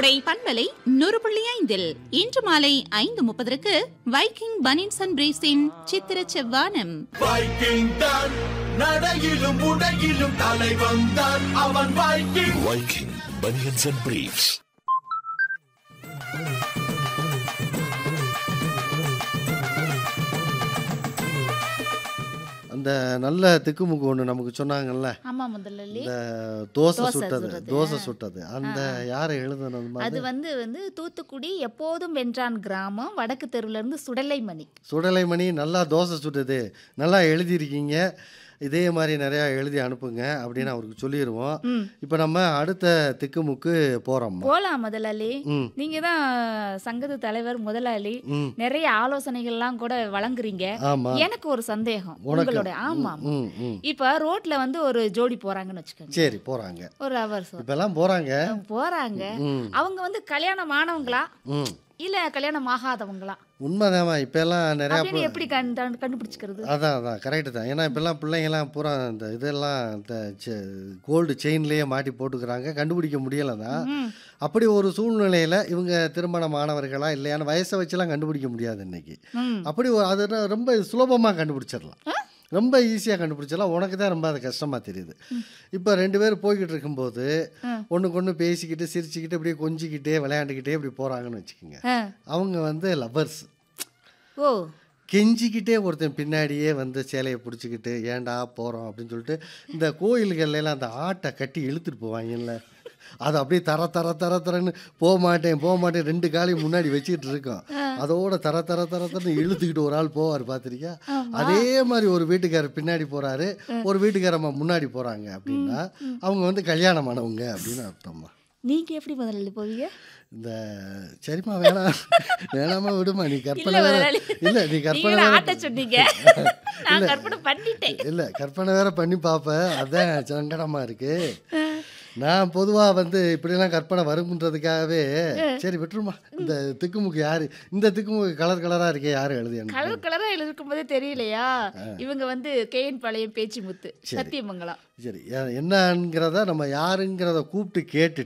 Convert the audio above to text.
கோடை பண்பலை நூறு புள்ளி ஐந்தில் இன்று மாலை ஐந்து முப்பதற்கு வைக்கிங் பனின்ஸ் அண்ட் பிரீஸின் சித்திர செவ்வானம் வைக்கிங் தான் நடையிலும் உடையிலும் தலை வந்தான் அவன் Viking Viking Bunions and Briefs. அந்த நல்ல திக்குமுக்கு ஒன்று நமக்கு சொன்னாங்கல்ல ஆமா முதலாளி இந்த தோசை தோசை சுட்டது சுடுறது. தோசை சுட்டது அந்த யாரை எழுதுனது அது மாதிரி வந்து வந்து தூத்துக்குடி எப்போதும் வென்றான் கிராமம் வடக்கு தெருவுல இருந்து சுடலைமணி சுடலை மணி நல்லா தோசை சுட்டது நல்லா எழுதியிருக்கீங்க இதே மாதிரி நிறையா எழுதி அனுப்புங்க அப்படின்னு அவருக்கு சொல்லிடுவோம் ம். இப்போ நம்ம அடுத்த திக்குமுக்கு போகிறோம்மா போலாம் முதலாளி ம் நீங்க தான் சங்கத்து தலைவர் முதலாளி ம் நிறைய ஆலோசனைகள்லாம் கூட வழங்குறீங்க ஆமாம் எனக்கு ஒரு சந்தேகம் உனக்கு உங்களோட ஆமா ஆமா. ம் ம் இப்ப ரோட்ல வந்து ஒரு ஜோடி போறாங்கன்னு வச்சுக்கோங்க சரி போகிறாங்க ஒரு அவர் இப்போல்லாம் போகிறாங்க போறாங்க ம் அவங்க வந்து கல்யாணம் ஆனவங்களா ம் இல்ல கல்யாணம் ஆகாதவங்களா உண்மைதாம்மா இப்போல்லாம் நிறையா அப்படின்னு எப்படி கண் கண்- கண்டுபிடிச்சுக்கிறது அதான் அதான் கரெக்டு தான் ஏன்னா இப்போல்லாம் பிள்ளைங்கெல்லாம் பூரா இந்த இதெல்லாம் இந்த கோல்டு செயின்லேயே மாட்டி போட்டுக்கிறாங்க கண்டுபிடிக்க முடியலை தான் ம். அப்படி ஒரு சூழ்நிலையில் இவங்க திருமணமானவர்களா இல்லையான்னு வயசை வச்சுலாம் கண்டுபிடிக்க முடியாது இன்னைக்கு ம். அப்படி ஒரு- அது ர- ரொம்ப சுலபமாக கண்டுபிடிச்சிடலாம் ரொம்ப ஈஸியாக கண்டுபிடிச்சிடலாம் உனக்கு தான் ரொம்ப அது கஷ்டமாக தெரியுது இப்போ ரெண்டு பேரும் போய்கிட்டு இருக்கும்போது ம். ஒன்றுக்கு ஒன்று பேசிக்கிட்டு சிரிச்சுக்கிட்டு இப்படியே கொஞ்சிக்கிட்டே விளையாண்டுக்கிட்டே இப்படி போகிறாங்கன்னு வச்சுக்கோங்க ஆ. அவங்க வந்து லவ்வர்ஸ் ஓ கெஞ்சிக்கிட்டே ஒருத்தன் பின்னாடியே வந்து சேலையை பிடிச்சிக்கிட்டு ஏன்டா போகிறோம் அப்படின்னு சொல்லிட்டு இந்த கோயில்கள்ல எல்லாம் அந்த ஆட்டை கட்டி இழுத்துட்டு போவாங்கல்ல அது அப்படியே தர தர தர தரன்னு போக மாட்டேன் போக மாட்டேன் ரெண்டு காலையும் முன்னாடி வச்சுக்கிட்டு இருக்கோம் அதோட தர தர தர தரன்னு இழுத்துக்கிட்டு ஒரு ஆள் போவார் பார்த்துருக்கியா அதே மாதிரி ஒரு வீட்டுக்காரர் பின்னாடி போகிறாரு ஒரு வீட்டுக்காரம்மா முன்னாடி போகிறாங்க அப்படின்னா அவங்க வந்து கல்யாணமானவங்க அப்படின்னு அர்த்தம்மா நீங்க எப்படி முதலாளி போவீங்க இந்த சரிம்மா வேணாம் வேணாமா விடுமா நீ இல்ல கற்பனை வேற முதலாளி இல்ல நீ கற்பனை நீங்க வேற ஆட்ட சொன்னீங்க நான் கற்பனை பண்ணிட்டேன் இல்ல கற்பனை வேற பண்ணி பார்ப்பேன் அதான் சங்கடமா இருக்கு நான் பொதுவா வந்து இப்படிலாம் கற்பனை வரும்ன்றதுக்காகவே சரி விட்டுருமா இந்த திக்குமுக்கு யாரு இந்த திக்குமுக்கு கலர் கலரா இருக்கே யாரு எழுதி அனுப்புறது? கலர் கலரா எழுதிருக்கும் போதே தெரியலையா இவங்க வந்து கேஎன் பாளையம் பேச்சு முத்து சத்தியமங்கலம் சரி எ- என்னங்கிறத நம்ம யாருங்கிறத கூப்பிட்டு கேட்டு